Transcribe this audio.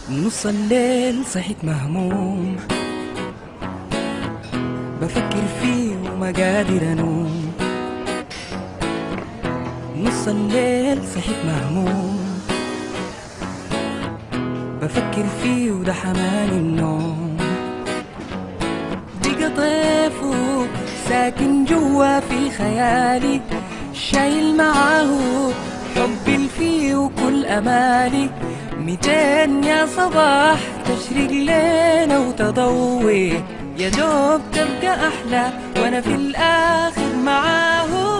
نص الليل صحيت مهموم بفكر فيه وما قادر انوم نص الليل صحيت مهموم بفكر فيه وده حماني النوم بقى طيفه ساكن جوا في خيالي شايل معاه حبي فيه وكل امالي ميتين يا صباح تشرق لينا وتضوي يا دوب تبقى احلى وانا في الاخر معاه